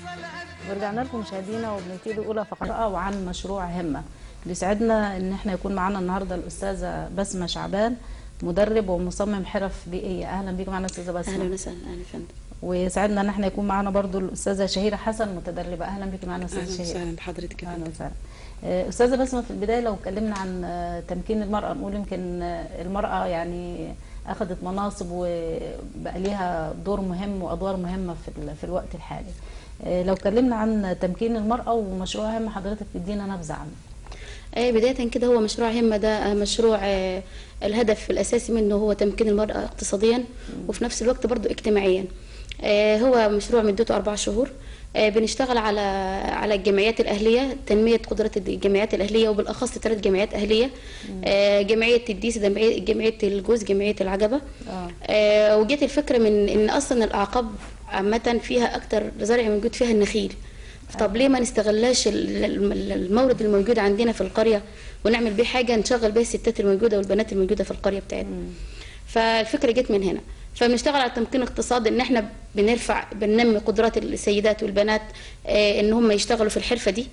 ورجعنا لكم مشاهدينا وبنبتدي اولى فقره وعن مشروع همه بيسعدنا ان احنا يكون معانا النهارده الاستاذه بسمه شعبان مدرب ومصمم حرف بيئيه اهلا بيك معانا استاذه بسمه اهلا وسهلا اهلا فندم ويسعدنا ان احنا يكون معانا برضو الاستاذه شهيره حسن متدربه اهلا بيك معانا اهلا استاذه شهيره وسهلا بحضرتك يا اهلا فندم وسهلا آه، استاذه بسمه في البدايه لو اتكلمنا عن آه، تمكين المراه نقول يمكن آه، المراه يعني اخذت مناصب وبقى ليها دور مهم وادوار مهمه في ال- في الوقت الحالي آه، لو اتكلمنا عن تمكين المراه ومشروع هم حضرتك تدينا نبذه عنه آه، بداية كده هو مشروع همة ده آه، مشروع آه، الهدف الأساسي منه هو تمكين المرأة اقتصاديا وفي نفس الوقت برضو اجتماعيا آه، هو مشروع مدته أربع شهور آه، بنشتغل على على الجمعيات الأهلية تنمية قدرات الجمعيات الأهلية وبالأخص ثلاث جمعيات أهلية آه، جمعية الديس جمعية جمعية الجوز جمعية العجبة اه آه، وجت الفكرة من إن أصلا الأعقاب عامة فيها أكتر زرع موجود فيها النخيل طب ليه ما نستغلاش ال- ال- المورد الموجود عندنا في القرية ونعمل بيه حاجة نشغل بيها الستات الموجودة والبنات الموجودة في القرية بتاعتنا فالفكرة جت من هنا فبنشتغل على تمكين اقتصاد ان احنا بنرفع بننمي قدرات السيدات والبنات آه، ان هم يشتغلوا في الحرفة دي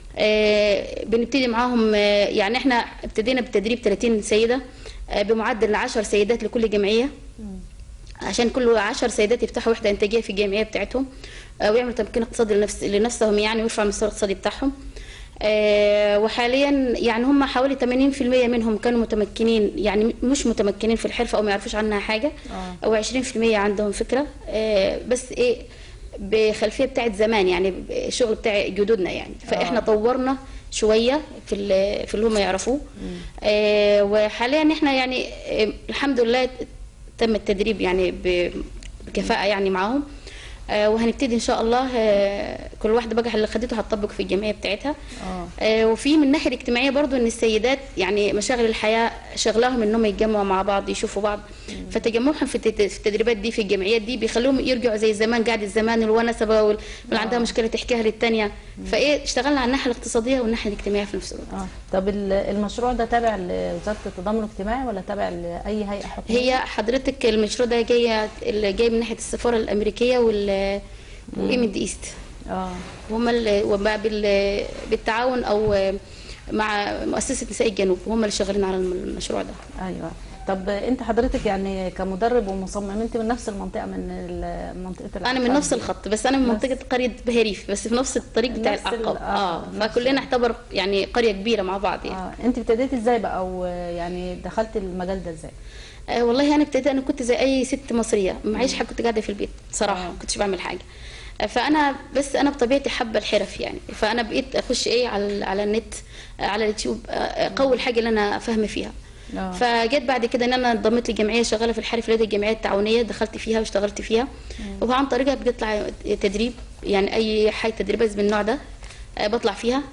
آه، بنبتدي معاهم آه، يعني احنا ابتدينا بتدريب 30 سيدة آه، بمعدل 10 سيدات لكل جمعية عشان كل 10 سيدات يفتحوا وحده انتاجيه في الجمعيه بتاعتهم آه، ويعملوا تمكين اقتصادي لنفس لنفسهم يعني ويرفعوا المستوى الاقتصادي بتاعهم آه، وحاليا يعني هم حوالي 80% منهم كانوا متمكنين يعني مش متمكنين في الحرفه او ما يعرفوش عنها حاجه آه. او 20% عندهم فكره آه، بس ايه بخلفيه بتاعت زمان يعني الشغل بتاع جدودنا يعني فاحنا آه. طورنا شويه في ال- في اللي هم يعرفوه آه، وحاليا احنا يعني آه، الحمد لله تم التدريب يعني ب- بكفاءه يعني معاهم آه، وهنبتدي ان شاء الله آه، كل واحده بقى اللي خدته هتطبق في الجمعيه بتاعتها اه آه، وفي من الناحيه الاجتماعيه برضو ان السيدات يعني مشاغل الحياه شغلاهم انهم يتجمعوا مع بعض يشوفوا بعض فتجمعهم في التت- في التدريبات دي في الجمعيات دي بيخلوهم يرجعوا زي زمان قاعد الزمان الونسه بقى وال- واللي عندها مشكله تحكيها للتانيه فايه اشتغلنا على الناحيه الاقتصاديه والناحيه الاجتماعيه في نفس الوقت اه طب ال- المشروع ده تابع لوزاره التضامن الاجتماعي ولا تابع لاي هيئه حكوميه هي حضرتك المشروع ده جاي اللي جاي من ناحيه السفاره الامريكيه وال وايمد ايست اه هم ال- وبقى بال- بالتعاون او مع مؤسسه نساء الجنوب هم اللي شغالين على المشروع ده ايوه طب انت حضرتك يعني كمدرب ومصمم انت من نفس المنطقه من ال- منطقه انا من نفس الخط بس انا من نفس- منطقه قريه بهريف بس في نفس الطريق بتاع نفس ال- العقاب آه، اه نفس فكلنا ال- اعتبر يعني قريه كبيره مع بعض يعني اه انت ابتديتي ازاي بقى او يعني دخلت المجال ده ازاي آه والله انا ابتديت انا كنت زي اي ست مصريه معيش حاجه كنت قاعده في البيت صراحه آه. ما كنتش بعمل حاجه آه، فانا بس انا بطبيعتي حابه الحرف يعني فانا بقيت اخش ايه على على النت آه، على اليوتيوب آه، اقوي الحاجه اللي انا فاهمه فيها اه فجيت بعد كده ان انا انضميت لجمعيه شغاله في الحرف اللي هي الجمعيه التعاونيه دخلت فيها واشتغلت فيها وعن طريقها بيطلع تدريب يعني اي حاجه تدريبات من النوع ده آه، بطلع فيها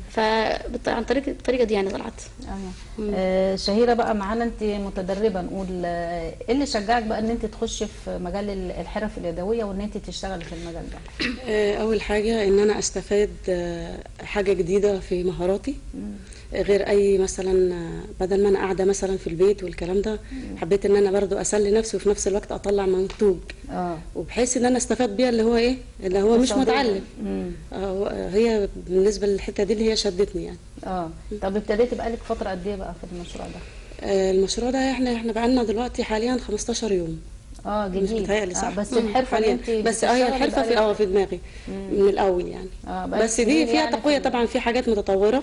فعن طريق الطريقه دي يعني طلعت ايوه آه شهيره بقى معانا انت متدربه نقول آه، ايه اللي شجعك بقى ان انت تخشي في مجال ال- الحرف اليدويه وان انت تشتغلي في المجال ده آه، أول حاجة إن أنا أستفاد آه، حاجة جديدة في مهاراتي آه، غير أي مثلا آه، بدل ما أنا قاعدة مثلا في البيت والكلام ده حبيت إن أنا برضو أسلي نفسي وفي نفس الوقت أطلع منتوج اه وبحيث إن أنا أستفاد بيها اللي هو إيه اللي هو مش تستخدمي. متعلم مم. آه، هو- هي بالنسبة للحتة دي اللي هي شدتني يعني اه طب ابتديتي بقالك فتره قد ايه بقى في المشروع ده آه، المشروع ده احنا احنا بقالنا دلوقتي حاليا 15 يوم اه مش جديد بتهيألي صح آه بس مم، الحرفه اللي حاليا انت بس اه هي بتشتغلي الحرفه في بقالك- اه في دماغي من الاول يعني آه، بقالك بس دي سنين فيها يعني في تقويه ال- طبعا في حاجات متطوره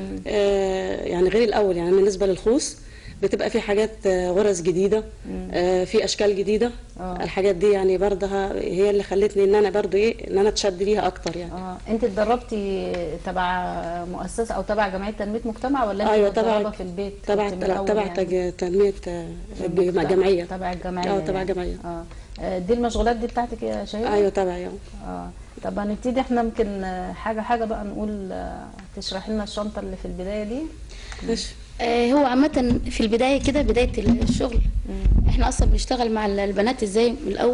آه يعني غير الاول يعني بالنسبه للخوص بتبقى في حاجات آه، غرز جديده آه في اشكال جديده آه. الحاجات دي يعني برضها هي اللي خلتني ان انا برضو ايه ان انا اتشد ليها اكتر يعني اه انت اتدربتي تبع مؤسسه او تبع جمعيه تنميه مجتمع ولا انت ايوه متدربه تبع في البيت تبع كنت من الأول تبع يعني؟ تج- تنميه آه، المجتمع- جمعيه تبع الجمعيه اه تبع يعني. جمعيه اه آه، دي المشغولات دي بتاعتك يا شهيره ايوه تبعي اه اه طب هنبتدي احنا يمكن آه، حاجه حاجه بقى نقول آه، تشرحي لنا الشنطه اللي في البدايه دي ماشي آه، هو عامة في البداية كده بداية الشغل احنا اصلا بنشتغل مع البنات ازاي من الاول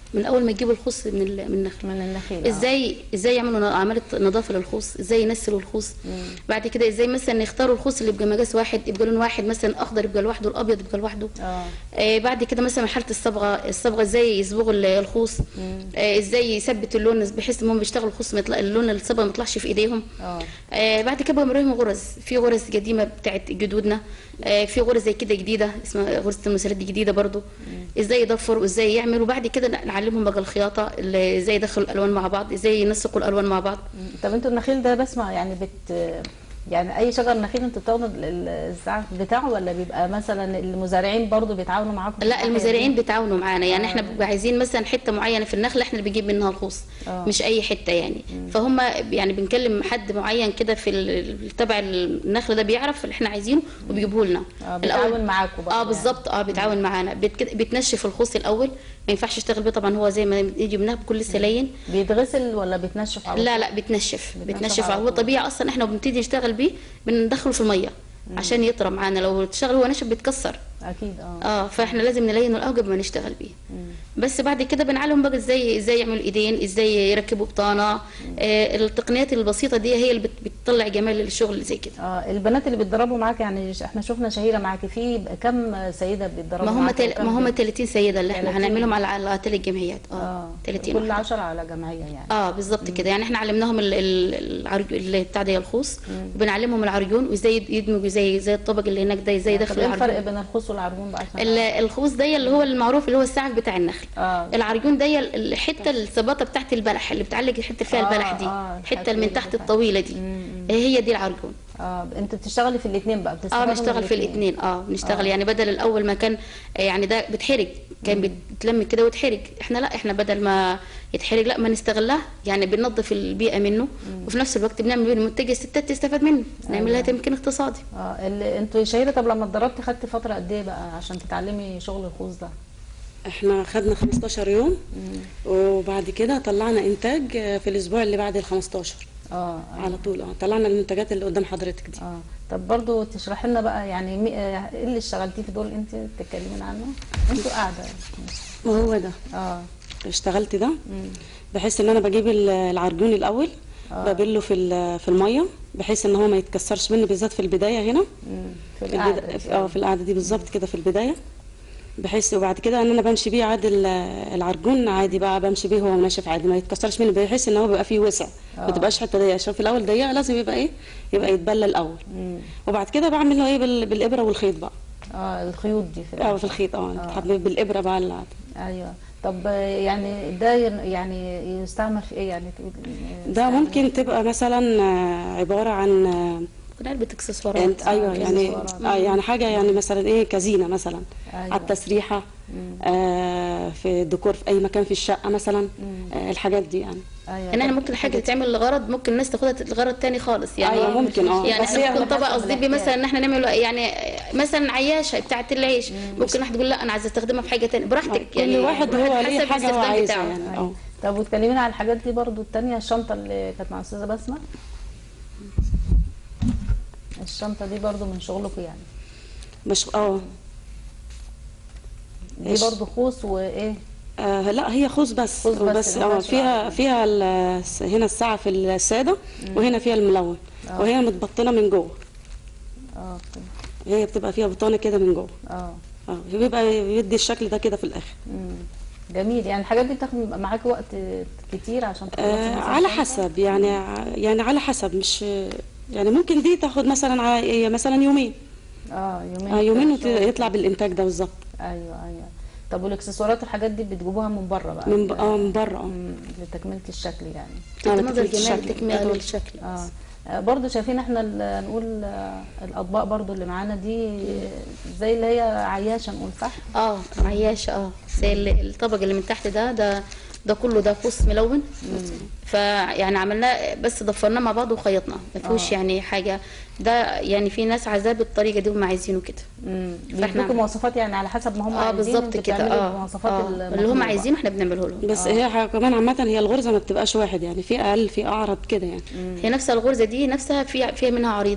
من اول ما يجيبوا الخوص من ال- من النخل من النخيل آه. ازاي ازاي يعملوا عمليه نظافه للخوص ازاي ينسلوا الخوص بعد كده ازاي مثلا يختاروا الخوص اللي يبقى مقاس واحد يبقى لون واحد مثلا اخضر يبقى لوحده الابيض يبقى لوحده اه آه بعد كده مثلا مرحله الصبغه الصبغه ازاي يصبغوا ال- الخوص آه ازاي يثبتوا اللون بحيث ان هم بيشتغلوا الخوص ما يطلع اللون الصبغه ما يطلعش في ايديهم اه آه بعد كده بنوريهم غرز في غرز قديمه بتاعت جدودنا آه في غرز زي كده جديده اسمها غرزه المسارات دي جديده برضو ازاي يضفروا ازاي يعملوا وبعد كده نعلمهم بقى الخياطه اللي ازاي يدخلوا الالوان مع بعض ازاي ينسقوا الالوان مع بعض طب انتوا النخيل ده بسمع يعني بت يعني اي شجر نخيل انتوا بتاخدوا ال- ال- الزعف بتاعه ولا بيبقى مثلا المزارعين برضو بيتعاونوا معاكم في لا الناحية المزارعين دي؟ بيتعاونوا معانا يعني احنا بنبقى عايزين مثلا حته معينه في النخل احنا اللي بنجيب منها الخوص آه. مش اي حته يعني فهم يعني بنكلم حد معين كده في ال- تبع النخل ده بيعرف اللي احنا عايزينه وبيجيبه لنا اه بيتعاون معاكم برضو اه يعني. بالظبط اه بيتعاون معانا بت- كده- بتنشف الخوص الاول ما ينفعش يشتغل بيه طبعا هو زي ما يجي منها بكل لسه لين بيتغسل ولا بيتنشف على لا لا بتنشف بتنشف بتنشف على هو طول. طبيعي اصلا احنا بنبتدي نشتغل بيه بندخله في الميه عشان يطرى معانا لو اشتغل هو نشف بيتكسر اكيد اه اه فاحنا لازم نلينه الاول قبل ما نشتغل بيه بس بعد كده بنعلم بقى ازاي ازاي يعملوا ايدين ازاي يركبوا بطانه آه التقنيات البسيطه دي هي اللي بت- بتطلع جمال للشغل اللي زي كده اه البنات اللي بيتدربوا معاك يعني ش- احنا شفنا شهيره معاك في كم سيده بيتدربوا ما هم معاك تل... وكم ما هم بنت؟ 30 سيده اللي احنا 30. هنعملهم على على تل الجمعيات اه اه 30 كل واحدة. 10 على جمعيه يعني اه بالظبط كده يعني احنا علمناهم ال- ال- العرج اللي بتاع ده الخوص وبنعلمهم العرجون وازاي يد- يدمجوا زي زي الطبق اللي هناك ده ازاي طب يدخلوا ايه الفرق العرجون بين الخوص والعرجون بقى عشان ال- الخوص ده اللي هو المعروف اللي هو السعف بتاع النخل اه العرجون ده الحته السباطه بتاعت البلح اللي بتعلق الحته فيها آه، البلح دي آه، الحته اللي من تحت الحتة الطويله دي هي دي العرجون اه انت بتشتغلي في الاثنين بقى اه بتستفادوا من بنشتغل في الاتنين. الاثنين اه بنشتغل يعني بدل الاول ما كان آه، يعني ده بتحرج كان بيتلم كده ويتحرج احنا لا احنا بدل ما يتحرج لا ما نستغلها يعني بننظف البيئه منه وفي نفس الوقت بنعمل منه منتج الستات تستفاد منه نعمل لها تمكين اقتصادي اه اللي انتوا شهيره طب لما اتدربتي خدتي فتره قد ايه بقى عشان تتعلمي شغل الخوص ده احنا خدنا 15 يوم وبعد كده طلعنا انتاج في الاسبوع اللي بعد ال 15 اه على طول اه طلعنا المنتجات اللي قدام حضرتك دي اه طب برضو تشرحي لنا بقى يعني مي- آه، ايه اللي اشتغلتيه في دول انت تتكلمين عنه انتوا قاعده وهو ده اه اشتغلت ده بحيث ان انا بجيب ال- العرجون الاول ببله في ال- في الميه بحيث ان هو ما يتكسرش مني بالذات في البدايه هنا مم. في في القعده البدا- في- اه في القعده دي بالظبط كده في البدايه بحيث وبعد كده ان انا بمشي بيه عادي ال- العرجون عادي بقى بمشي بيه هو ناشف عادي ما يتكسرش مني بحيث ان هو بيبقى فيه وسع ما تبقاش حته ضيقه عشان في الاول ضيقه لازم يبقى ايه يبقى يتبلى الاول وبعد كده بعمل له ايه بال- بالابره والخيط بقى اه الخيوط دي في اه في الخيط اه بتحب بالابره بقى اللي ايوه طب آه، يعني ده ين- يعني يستعمل في ايه يعني تقول آه، ده ممكن تبقى مثلا آه، عباره عن آه، ممكن علبه اكسسوارات انت ايوه يعني إكسسوارات. آه يعني حاجه يعني مثلا ايه كزينه مثلا أيوة. على التسريحه آه في الديكور في اي مكان في الشقه مثلا آه الحاجات دي يعني ايوه يعني احنا ممكن حاجه تتعمل لغرض ممكن الناس تاخدها لغرض تاني خالص يعني أيوة، ممكن، اه. يعني بس احنا هي ممكن على طبق حسب قصدي بيه الاحتياج. مثلا ان احنا نعمل يعني مثلا عياشه بتاعه العيش ممكن واحد يقول لا انا عايزه استخدمها في حاجه تانية براحتك كل يعني واحد هو حسب ليه حاجه هو الاستخدام عايزها بتاعه. يعني اه طب وتكلمينا على الحاجات دي برضو التانية الشنطة اللي كانت مع أستاذة بسمة الشنطة دي برضو من شغلكم يعني مش اه دي إيش؟ برضو خوص وإيه آه لا هي خوذ بس خوذ بس، بس ما اه فيهاش فيها العرض. فيها ال- هنا السعف الساده وهنا فيها الملون وهي متبطنه من جوه اه هي بتبقى فيها بطانه كده من جوه اه اه بيبقى بيدي الشكل ده كده في الاخر مم. جميل يعني الحاجات دي بتاخد معاك وقت كتير عشان تخلصي آه مثلاً على شنطة؟ حسب يعني ع- يعني على حسب مش يعني ممكن دي تاخد مثلا ع- هي مثلا يومين اه يومين آه يومين كده شغل. ويطلع بالانتاج ده بالظبط ايوه ايوه طب والاكسسوارات الحاجات دي بتجيبوها من بره بقى من ب- اه من بره اه مم، لتكملة الشكل يعني على منظر تكملة جمال الشكل. تكمله آه. للشكل اه آه، برضو شايفين احنا ال- نقول آه، الاطباق برضو اللي معانا دي آه، زي اللي هي عياشه نقول صح اه عياشه اه زي ال- الطبق اللي من تحت ده ده ده كله ده خوص ملون فيعني عملناه بس ضفرناه مع بعض وخيطناه ما فيهوش آه. يعني حاجه ده يعني في ناس عايزاه بالطريقه دي هم عايزينه كده امم فإحنا- بيدوكوا مواصفات يعني على حسب ما هم اه عايزين بالظبط انتوا كده بتعملوا اه, المواصفات آه. اللي هم المطلوبة. عايزينه احنا بنعمله لهم بس هي ح- كمان عامة هي الغرزة ما بتبقاش واحد يعني في أقل في أعرض كده يعني هي نفس الغرزه دي نفسها في فيها منها عريض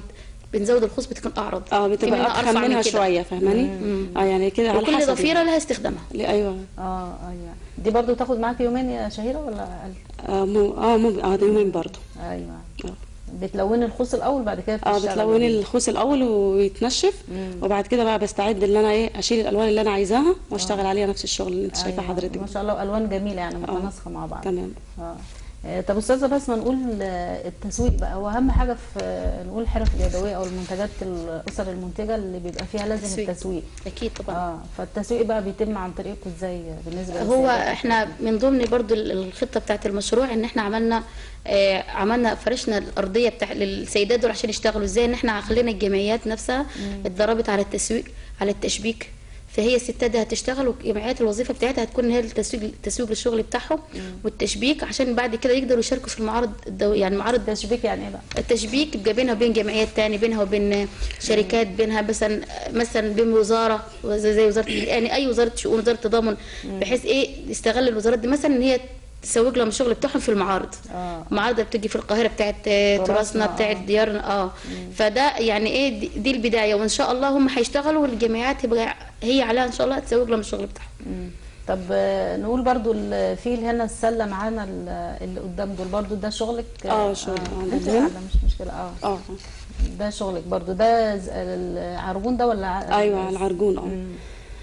بنزود الخوص بتكون اعرض اه في بتبقى منها ارخم أرفع من منها كده. شويه فاهماني اه يعني كده على وكل حسب ضفيره لها استخدامها يعني. ايوه اه ايوه دي برضو تاخد معاك يومين يا شهيره ولا اقل اه مو اه مو اه ده يومين برضه ايوه اه بتلوني الخوص الاول بعد كده اه بتشتغلي بتلوني بيه. الخوص الاول ويتنشف وبعد كده بقى بستعد ان انا ايه اشيل الالوان اللي انا عايزاها واشتغل عليها نفس الشغل اللي انت شايفه أيوة. حضرتك ما شاء الله والوان جميله يعني متناسقه مع بعض تمام اه آه، طب استاذه بس ما نقول آه، التسويق بقى هو اهم حاجه في آه، نقول الحرف اليدويه او المنتجات الاسر المنتجه اللي بيبقى فيها لازم تسويق. التسويق اكيد طبعا اه فالتسويق بقى بيتم عن طريقكم ازاي بالنسبه هو للسيدات؟ احنا من ضمن برضو ال- الخطه بتاعت المشروع ان احنا عملنا آه عملنا فرشنا الارضيه بتاع للسيدات دول عشان يشتغلوا ازاي ان احنا خلينا الجمعيات نفسها اتدربت على التسويق على التشبيك فهي الستات دي هتشتغل والجمعيات الوظيفه بتاعتها هتكون هي التسويق التسويق للشغل بتاعهم والتشبيك عشان بعد كده يقدروا يشاركوا في المعارض الدو يعني معارض التشبيك يعني ايه بقى؟ التشبيك بيبقى بينها وبين جمعيات تاني بينها وبين شركات بينها مثلا مثلا بين وزاره زي زي وزاره يعني اي وزاره شؤون وزاره تضامن بحيث ايه يستغل الوزارات دي مثلا ان هي تسوق لهم الشغل بتاعهم في المعارض اه معارض بتجي في القاهره بتاعت آه، تراثنا، تراثنا بتاعت آه. ديارنا اه فده يعني ايه دي, دي البدايه وان شاء الله هم هيشتغلوا والجمعيات يبقى هي عليها ان شاء الله تسوق لهم الشغل بتاعهم مم. طب آه، نقول برضو ال- في هنا السله معانا ال- اللي قدام دول برضو ده شغلك آه، شغل، آه، انت ده. قاعده مش مشكله اه اه ده شغلك برضو ده ز- العربون ده ولا ع- ايوه العرجون اه مم.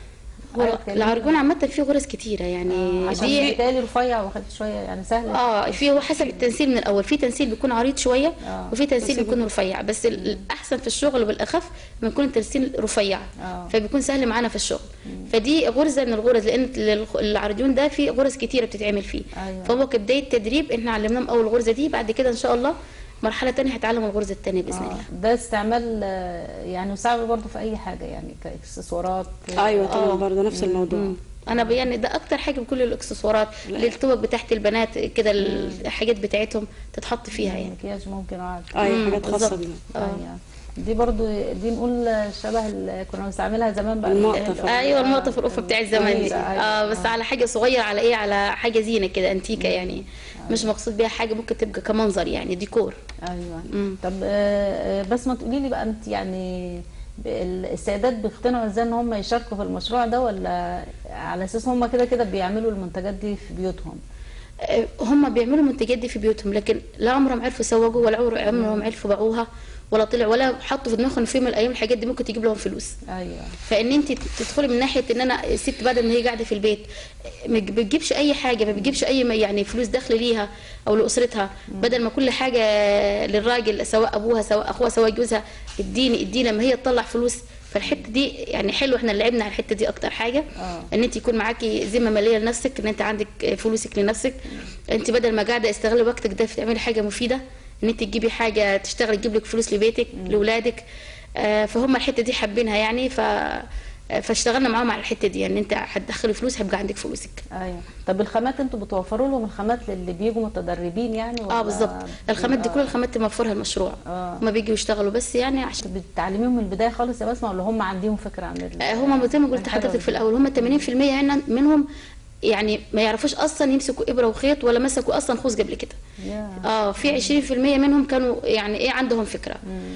هو أيوة، كلميني. العرجون عامه فيه غرز كتيره يعني عشان دي بالتالي رفيع واخد شويه يعني سهل اه في هو حسب التنسيق من الاول في تنسيق بيكون عريض شويه آه. وفي تنسيق بيكون رفيع بس ال- الاحسن في الشغل والاخف لما يكون التنسيق رفيع آه. فبيكون سهل معانا في الشغل فدي غرزه من الغرز لان الخ- العرجون ده فيه غرز كتيره بتتعمل فيه أيوة. فهو كبدايه تدريب احنا علمناهم اول غرزه دي بعد كده ان شاء الله مرحله تانية هيتعلموا الغرزه التانية باذن آه. الله ده استعمال آه، يعني يستعمل برضو في اي حاجه يعني كاكسسوارات ايوه طبعا آه. برضه نفس الموضوع مم. انا بيان ده اكتر حاجه بكل الاكسسوارات للتوك بتاعت البنات كده الحاجات بتاعتهم تتحط فيها يعني مكياج ممكن اه اي مم، حاجات خاصه بالظبط. بينا آه. أيوة. دي برضو دي نقول شبه اللي كنا بنستعملها زمان بقى المقطف. ايوه المقطف القفه بتاعت زمان دي أيوة، أيوة. اه بس على حاجه صغيره على ايه على حاجه زينه كده انتيكه يعني مش مقصود بيها حاجه ممكن تبقى كمنظر يعني ديكور ايوه مم. طب آه، آه، بس ما تقولي لي بقى انت يعني ب- ال- السيدات بيقتنعوا ازاي ان هم يشاركوا في المشروع ده ولا على اساس هم كده كده بيعملوا المنتجات دي في بيوتهم آه، هم بيعملوا منتجات دي في بيوتهم لكن لا عمرهم عرفوا يسوقوا ولا عمر- عمرهم عرفوا باعوها ولا طلع ولا حطوا في دماغهم ان في يوم من الايام الحاجات دي ممكن تجيب لهم فلوس ايوه فان انت تدخلي من ناحيه ان انا الست بدل ما هي قاعده في البيت ما بتجيبش اي حاجه ما بتجيبش اي ما- يعني فلوس دخل ليها او لاسرتها بدل ما كل حاجه للراجل سواء ابوها سواء اخوها سواء جوزها اديني اديني لما هي تطلع فلوس فالحته دي يعني حلو احنا لعبنا على الحته دي اكتر حاجه آه. ان انت يكون معاكي ذمه ماليه لنفسك ان انت عندك فلوسك لنفسك انت بدل ما قاعده استغلي وقتك ده في تعملي حاجه مفيده ان انت تجيبي حاجه تشتغلي تجيب لك فلوس لبيتك لاولادك آه، فهم الحته دي حابينها يعني ف فاشتغلنا معاهم على الحته دي يعني انت هتدخلي فلوس هيبقى عندك فلوسك ايوه طب الخامات انتوا بتوفروا لهم الخامات للي بيجوا متدربين يعني اه ولا بالظبط الخامات دي بيبقى- كل الخامات اللي موفرها المشروع آه. هما بيجوا يشتغلوا بس يعني عشان بتعلميهم من البدايه خالص يا بسمه ولا هم عندهم فكره عن ال- آه، هما زي ما قلت الحلوة لحضرتك في دي؟ الاول هما 80% يعني منهم يعني ما يعرفوش اصلا يمسكوا ابره وخيط ولا مسكوا اصلا خوذ قبل كده يا. اه في 20% منهم كانوا يعني ايه عندهم فكره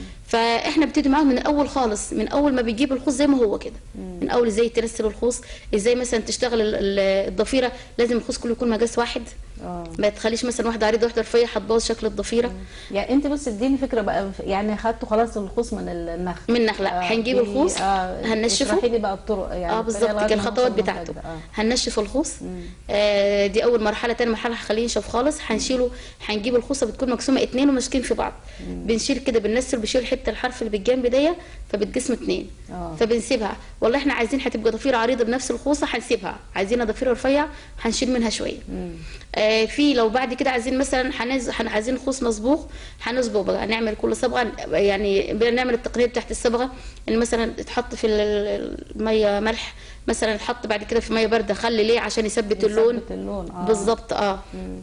فاحنا بنبتدي معاهم من الاول خالص من اول ما بيجيب الخوذ زي ما هو كده من اول ازاي ترسل الخوذ ازاي مثلا تشتغل ال- ال- الضفيره لازم الخوذ كله يكون مقاس واحد اه ما تخليش مثلا واحده عريضه واحده رفيعه هتبوظ شكل الضفيره يعني انت بس اديني فكره بقى يعني خدتوا خلاص الخوص من النخل من نخله آه، هنجيب دي- الخوص آه، هننشفه اشرحي لي بقى الطرق يعني اه الطريقة بالظبط لغاية كده ما الخطوات نوصل بتاعته للمنتج ده. اه هننشف الخوص آه دي اول مرحله تاني مرحله هنخليه ينشف خالص هنشيله هنجيب الخوصه بتكون مقسومه اتنين وماسكين في بعض بنشيل كده بننسل بشيل حته الحرف اللي بالجنب دي فبتقسم اتنين اه. فبنسيبها والله احنا عايزين هتبقى ضفيره عريضه بنفس الخوصه هنسيبها عايزينها ضفيره رفيع هنشيل منها شويه آه في لو بعد كده عايزين مثلا هنز... هن- عايزين خوص مصبوغ هنصبغ بقى نعمل كل صبغه يعني بنعمل التقنيه بتاعت الصبغه ان مثلا تحط في ال- الميه ملح مثلا تحط بعد كده في ميه بارده خل ليه عشان يثبت اللون يثبت اللون اه بالظبط اه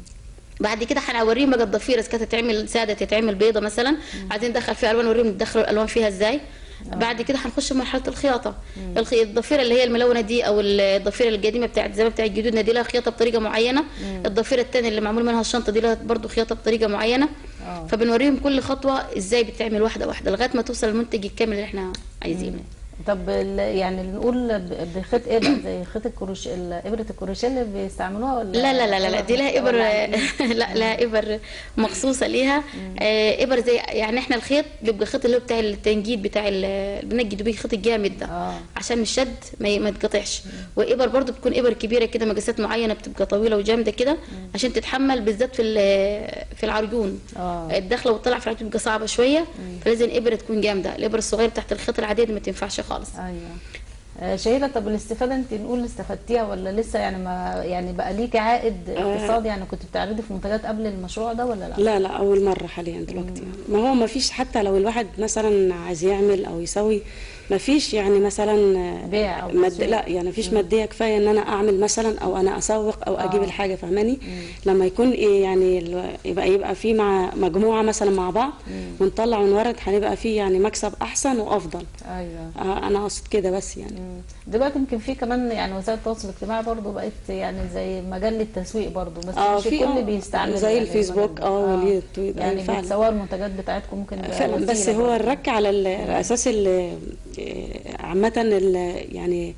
بعد كده هنوريهم بقى الضفيره اذا كانت تتعمل ساده تتعمل بيضه مثلا عايزين ندخل فيها الوان نوريهم ندخل الالوان فيها ازاي بعد كده هنخش مرحله الخياطه الخ- الضفيره اللي هي الملونه دي او الضفيره القديمه بتاعت زمان بتاعت جدودنا دي لها خياطه بطريقه معينه الضفيره الثانيه اللي معمول منها الشنطه دي لها برضو خياطه بطريقه معينه آه. فبنوريهم كل خطوه ازاي بتعمل واحده واحده لغايه ما توصل للمنتج الكامل اللي احنا عايزينه طب ال- يعني نقول ب- بخيط ابر زي خيط الكروش ال- ابره الكروشيه اللي بيستعملوها ولا لا لا لا لا, لا دي لها ابر ولا عادي؟ لا لها ابر مخصوصه ليها آه، ابر زي يعني احنا الخيط بيبقى الخيط اللي هو بتاع التنجيد بتاع ال- بنجد بيه الخيط الجامد ده اه عشان الشد ما ي- ما يتقطعش وابر برضو بتكون ابر كبيره كده مقاسات معينه بتبقى طويله وجامده كده عشان تتحمل بالذات في ال- في العرجون اه الدخله والطلع في العرجون بتبقى صعبه شويه فلازم ابره تكون جامده الابره الصغيره تحت الخيط العاديه دي ما تنفعش خالص ايوه آه، شهيرة طب الاستفادة انت نقول استفدتيها ولا لسه يعني ما يعني بقى ليكي عائد اقتصادي يعني كنت بتعرضي في منتجات قبل المشروع ده ولا لا؟ لا لا اول مره حاليا دلوقتي ما هو ما فيش حتى لو الواحد مثلا عايز يعمل او يسوي ما فيش يعني مثلا بيع أو مد... تسويق. لا يعني فيش ماديه كفايه ان انا اعمل مثلا او انا اسوق او اجيب آه. الحاجه فاهماني لما يكون ايه يعني ال- يبقى يبقى في مع مجموعه مثلا مع بعض ونطلع ونورد هنبقى في يعني مكسب احسن وافضل ايوه آه، انا اقصد كده بس يعني مم. دلوقتي يمكن في كمان يعني وسائل التواصل الاجتماعي برضو بقت يعني زي مجال للتسويق برضو بس اه مش في الكل آه، بيستعمل زي يعني الفيسبوك المجال ده. اه واليوتيوب يعني أيوة فعلا بتصوروا المنتجات بتاعتكم ممكن يبقى فعلا بس وسيلة هو برضو. الرك على ال- الاساس ال- عامه ال- يعني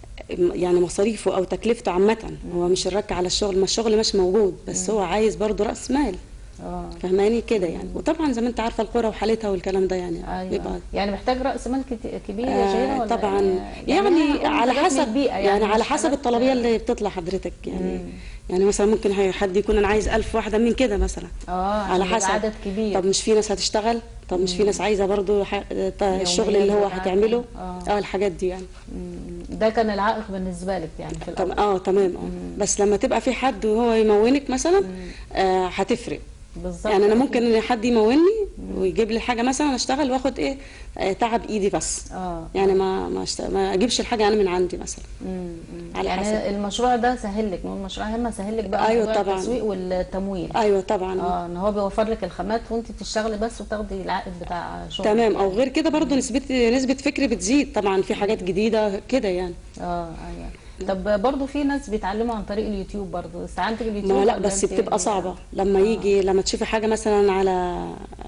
يعني مصاريفه او تكلفته عامه هو مش الرك على الشغل ما الشغل مش موجود بس هو عايز برضه راس مال اه فهماني كده يعني وطبعا زي ما انت عارفه القرى وحالتها والكلام ده يعني ايوه بيبقى يعني محتاج راس مال كت- كبير يا آه شهيرة ولا طبعا يعني, يعني على منتجات حسب للبيئة يعني, على مش حسب حاجات- الطلبيه اللي بتطلع حضرتك يعني مم. يعني مثلا ممكن هي- حد يكون انا عايز ألف واحده من كده مثلا اه عشان على يبقى حسب عدد كبير طب مش في ناس هتشتغل طب مش في ناس عايزه برضو ح... ط- الشغل اللي هو بتاعها. هتعمله آه. اه الحاجات دي يعني مم. ده كان العائق بالنسبه لك يعني في طب الاول اه تمام اه بس لما تبقى في حد وهو يمونك مثلا آه هتفرق بالظبط يعني انا ممكن ان حد يموني ويجيب لي حاجه مثلا اشتغل واخد ايه آه تعب ايدي بس اه يعني ما ما, أشت... ما اجيبش الحاجه انا من عندي مثلا مم. مم. على يعني حسب. المشروع ده سهل لك نقول المشروع هنا سهل لك بقى أيوة موضوع طبعاً. التسويق والتمويل ايوه طبعا اه ان هو بيوفر لك الخامات وانت تشتغلي بس وتاخدي العائد بتاع شغل تمام او غير كده برضو نسبه نسبه فكري بتزيد طبعا في حاجات جديده كده يعني اه ايوه طب برضو في ناس بيتعلموا عن طريق اليوتيوب برضو استعنتي باليوتيوب ما لا ولا بس انت- بتبقى صعبة لما يجي لما تشوفي حاجة مثلا على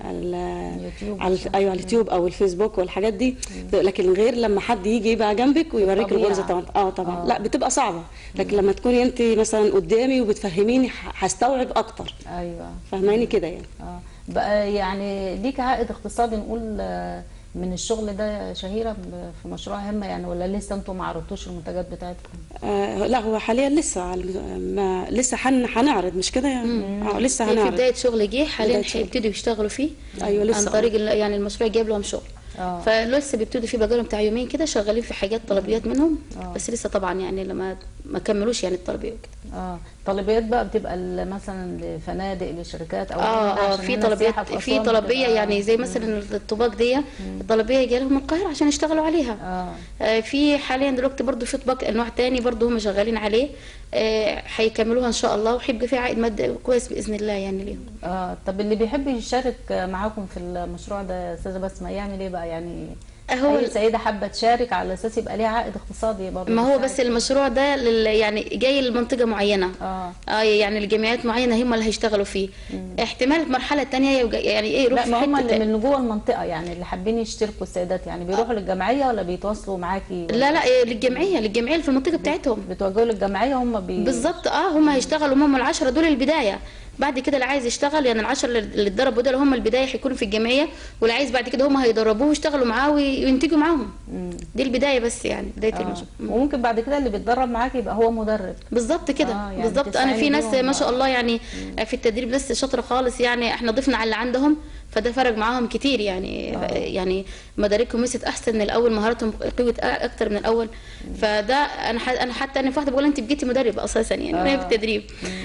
على اليوتيوب على ايوه على اليوتيوب او الفيسبوك والحاجات دي لكن غير لما حد يجي يبقى جنبك ويوريك بالطبيعة. الغرزة طبعا اه طبعا آه. لا بتبقى صعبة لكن لما تكوني انت مثلا قدامي وبتفهميني ه- هستوعب اكتر ايوه فاهماني كده يعني اه بقى يعني ليك عائد اقتصادي نقول آه، من الشغل ده شهيرة ب- في مشروع همة يعني ولا لسه انتم ما عرضتوش المنتجات بتاعتكم؟ آه لا هو حاليا لسه على الم- ما لسه حن هنعرض مش كده يعني اه لسه في هنعرض بدايه شغل جه حاليا بداية شغل. هيبتدوا يشتغلوا فيه أيوة لسه عن آه. طريق ال- يعني المشروع جايب لهم شغل اه فلسه بيبتدوا فيه بقالهم بتاع يومين كده شغالين في حاجات طلبيات منهم آه. بس لسه طبعا يعني لما ما كملوش يعني الطلبيه وكده اه طلبيات بقى بتبقى ال- مثلا لفنادق لشركات او اه اه عشان في هنا طلبيات السياحة في أسوان طلبيه بتبقى- يعني زي مثلا الطباق دي الطلبيه جايه لهم من القاهره عشان يشتغلوا عليها اه آه، في حاليا دلوقتي برضو في طباق انواع تاني برضو هم شغالين عليه آه، هيكملوها ان شاء الله وهيبقى في عائد مادي كويس باذن الله يعني ليهم اه طب اللي بيحب يشارك معاكم في المشروع ده يا استاذه بسمه يعمل ايه بقى يعني هو اي سيده حابه تشارك على اساس يبقى ليها عائد اقتصادي برضه ما هو يساعد. بس المشروع ده لل يعني جاي لمنطقه معينه اه اه يعني الجمعيات معينه هم اللي هيشتغلوا فيه احتمال في مرحله تانية يوجا- يعني ايه يروح لا في ما هم حته اللي تانية. من جوه المنطقه يعني اللي حابين يشتركوا السيدات يعني بيروحوا للجمعيه ولا بيتواصلوا معاكي ولا لا لا إيه، للجمعيه للجمعيه اللي في المنطقه بتاعتهم بتوجهوا للجمعيه هم بي... بالظبط اه هم هيشتغلوا هم العشرة دول البدايه بعد كده اللي عايز يشتغل يعني العشرة اللي اتدربوا دول هم البدايه هيكونوا في الجمعيه واللي عايز بعد كده هم هيدربوه ويشتغلوا معاه وي- وينتجوا معاهم مم. دي البدايه بس يعني بدايه آه. المشروع وممكن بعد كده اللي بيتدرب معاك يبقى هو مدرب بالظبط كده آه، يعني بالظبط انا في تستعيني ناس بيهم ما شاء بقى. الله يعني في التدريب ناس شاطره خالص يعني احنا ضفنا على اللي عندهم فده فرق معاهم كتير يعني آه. يعني مداركهم مست احسن من الاول مهاراتهم قوه اكتر من الاول فده انا ح- انا حتى انا في واحده بقول انت بقيتي مدرب اساسا يعني آه. وهي في التدريب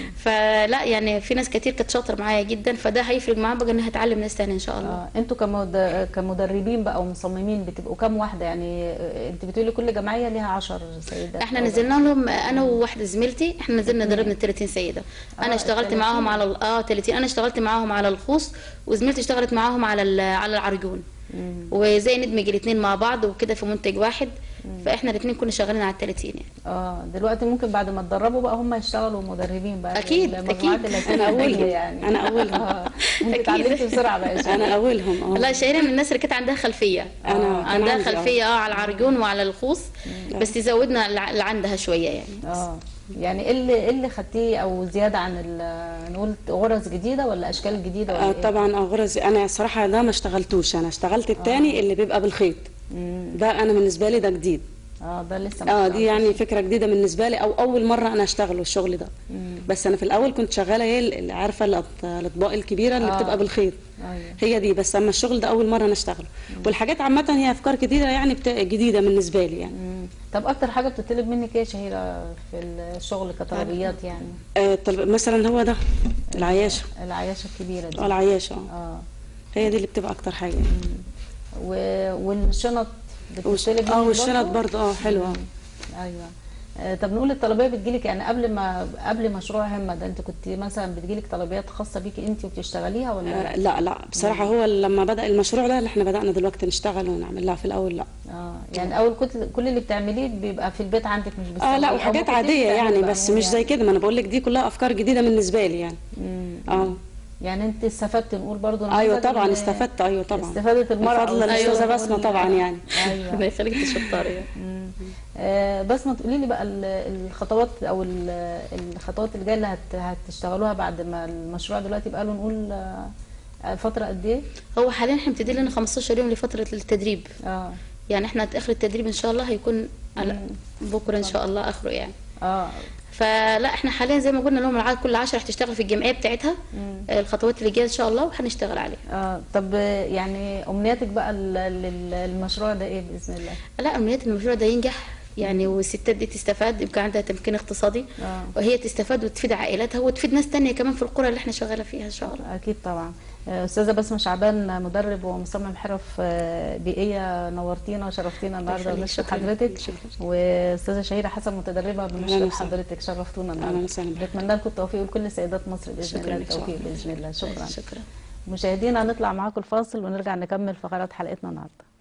فلا يعني في ناس كتير كانت شاطره معايا جدا فده هيفرق معاها بقى انها تعلم ناس تاني ان شاء الله اه انتوا كمد... كمدربين بقى ومصممين بتبقوا كام واحده يعني آه، انت بتقولي كل جمعيه ليها 10 سيدات احنا أو نزلنا لهم انا وواحده زميلتي احنا نزلنا دربنا 30 سيده انا آه، اشتغلت 30. معاهم على ال- اه 30 انا اشتغلت معاهم على الخوص وزميلتي اشتغلت معاهم على ال- على العرجون وزي ندمج الاثنين مع بعض وكده في منتج واحد فاحنا الاثنين كنا شغالين على ال 30 يعني اه دلوقتي ممكن بعد ما اتدربوا بقى هم يشتغلوا مدربين بقى أكيد، المجموعات أكيد. اللي أنا هتبقى أولهم. جاية يعني أنا أولهم. اه انت أكيد. اتعلمتي بسرعه بقى يا شيخ. انا اولهم اه لا شهيرة من الناس اللي كانت عندها خلفية أنا كان عندها عندي، آه. خلفية اه على العرجون وعلى الخوص بس زودنا الع- اللي عندها شوية يعني اه يعني ايه اللي ايه اللي خدتيه او زياده عن ال- نقول غرز جديده ولا اشكال جديده ولا آه ايه؟ طبعا اه غرز انا صراحه ده ما اشتغلتوش انا اشتغلت التاني اللي بيبقى بالخيط ده انا بالنسبه لي ده جديد اه ده لسه ما اه اشتغلتش. دي يعني فكره جديده بالنسبه لي او اول مره انا اشتغله الشغل ده بس انا في الاول كنت شغاله هي اللي عارفه الأط- الاطباق الكبيره اللي آه. بتبقى بالخيط ايوه هي دي بس اما الشغل ده اول مره انا اشتغله والحاجات عامه هي افكار جديده يعني بتا... جديده بالنسبه لي يعني مم. طب اكتر حاجه بتطلب منك ايه يا شهيره في الشغل كطلبيات يعني آه طل... مثلا هو ده العياشه العياشه الكبيره دي اه العياشه اه اه هي دي اللي بتبقى اكتر حاجه يعني. و... والشنط والش... بتطلب اه منك والشنط برضه؟ برضه اه حلوه ايوه آه، طب نقول الطلبيه بتجيلك يعني قبل ما قبل مشروع همه ده انت كنت مثلا بتجيلك طلبيات خاصه بيكي انت وبتشتغليها ولا آه لا لا بصراحه هو لما بدا المشروع ده اللي احنا بدانا دلوقتي نشتغل ونعمل لها في الاول لا اه يعني اول كل كل اللي بتعمليه بيبقى في البيت عندك مش بس اه لا وحاجات عاديه يعني بس مش زي كده ما انا بقول لك دي كلها افكار جديده بالنسبه لي يعني اه يعني انت استفدت نقول برضو ايوه نموذج طبعا إن استفدت ايوه طبعا استفادت المراه بفضل أو- الاستاذه أيوة، بسمه نقول- طبعا يعني ايوه ربنا يخليك انت شطار يعني مم. آه، بسمة تقولي لي بقى ال- الخطوات او ال- الخطوات اللي جايه اللي هت- هتشتغلوها بعد ما المشروع دلوقتي بقى له نقول آه، فتره قد ايه؟ هو حاليا احنا مبتدئين لنا 15 يوم لفترة التدريب اه يعني احنا اخر التدريب ان شاء الله هيكون على بكره ان شاء الله اخره يعني اه فلا احنا حاليا زي ما قلنا لهم العدد كل 10 هتشتغل في الجمعيه بتاعتها آه، الخطوات اللي جايه ان شاء الله وهنشتغل عليها اه طب آه، يعني امنياتك بقى لل- لل- للمشروع ده ايه باذن الله؟ لا امنيات ان المشروع ده ينجح يعني والستات دي تستفاد يبقى عندها تمكين اقتصادي آه. وهي تستفاد وتفيد عائلاتها وتفيد ناس تانية كمان في القرى اللي احنا شغاله فيها ان شاء الله اكيد طبعا آه، استاذه بسمه شعبان مدرب ومصمم حرف آه، بيئيه نورتينا وشرفتينا النهارده يخليك، بنشكر شكراً. حضرتك شكراً. واستاذه شهيره حسن متدربه بنشكر وسهلا. حضرتك شرفتونا أهلاً النهارده وسهلا. بتمنى لكم التوفيق ولكل سيدات مصر باذن شكراً الله إن شاء التوفيق الله. باذن الله شكرا شكرا مشاهدينا هنطلع معاكم الفاصل ونرجع نكمل فقرات حلقتنا النهارده